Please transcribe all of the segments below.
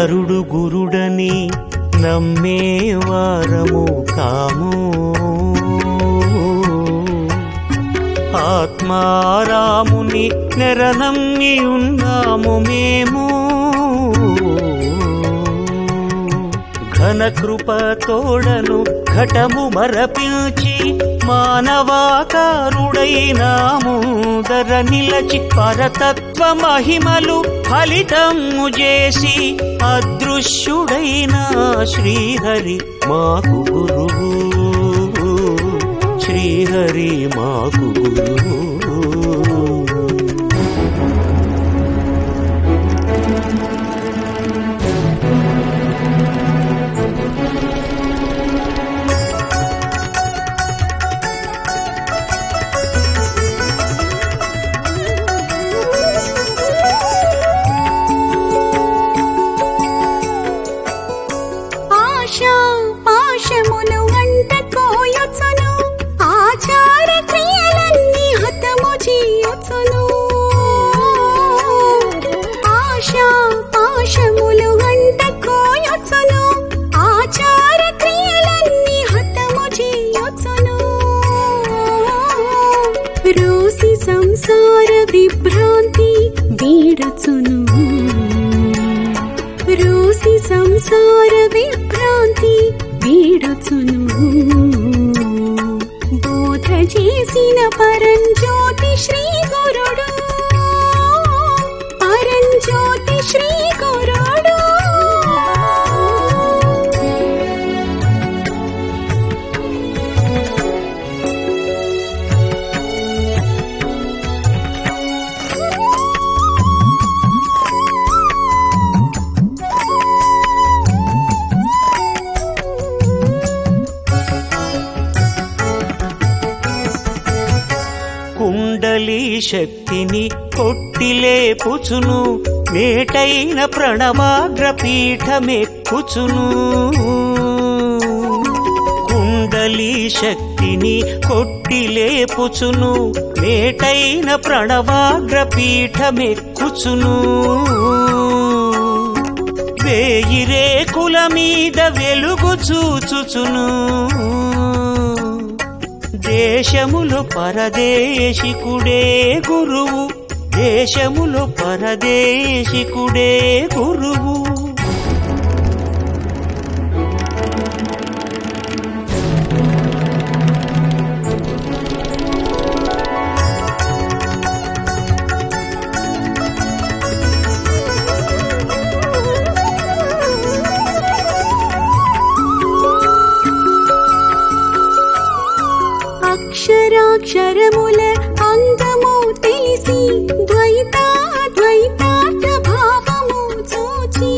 హరుడు గురుడని నమ్మే వారము కాము ఆత్మారాముని నెరనమ్మి ఉన్నాము మేము ఘన కృప తోడను ఘటము మరపించి మానవాకారుడైనాము దర నిలచి పరతత్వ మహిమలు ఫలితము చేసి అదృశ్యుడైన శ్రీహరి మాకు గురువు శ్రీహరి మాకు గురువు ఆశా పాశమును వంట కోయొచ్చును ఆచార క్రియలన్నీ హతము చేయొచ్చును ఆశా పాశములు వంట కోయొచ్చును ఆచార క్రియలన్నీ హతము చేయొచ్చును రోసి సంసార విభ్రాంతి వీడచును రోసి సంసార విభ్రాంతి వీడచును బోధ చేసిన పరంజ్యోతి శ్రీ గురుడు పరంజ్యోతి శ్రీ గురుడు కుండలి శక్తిని కొట్టిలేపుచును మేటైన ప్రణవాగ్ర పీఠమెక్కుచును కుండలి శక్తిని కొట్టిలేపుచును మేటైన ప్రణవాగ్ర పీఠమెక్కుచును వేయి రేకుల మీద వెలుగు చూచుచును దేశములు పరదేశికుడే గురువు దేశములు పరదేశికుడే గురువు అక్షరాక్షరముల అంగము తెలిసి ద్వైతా ద్వైతార్థ భావము చూచి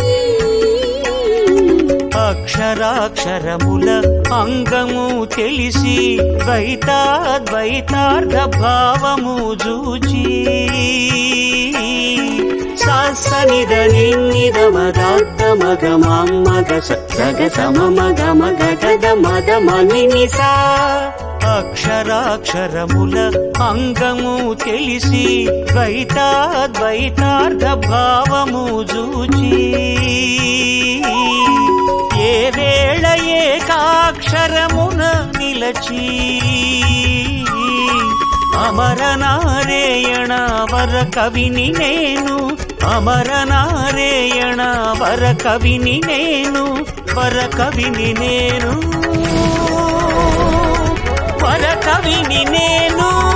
అక్షరాక్షరముల అంగము తెలిసి ద్వైతాద్వైతార్థ భావము జూచి సనిద నిన్నిద మదాత్త మగ మగ సగ సమ మగ మగ గద మద మనినిసా అక్షరాక్షరముల అంగము తెలిసి ద్వైతాద్వైతార్థ భావము జూచి ఏ వేళ ఏకాక్షరమున నిలచి అమరనారేయణ వర కవిని నేను అమరనారేయణ వర కవిని నేను వర కవిని నేను వర కవిని నేను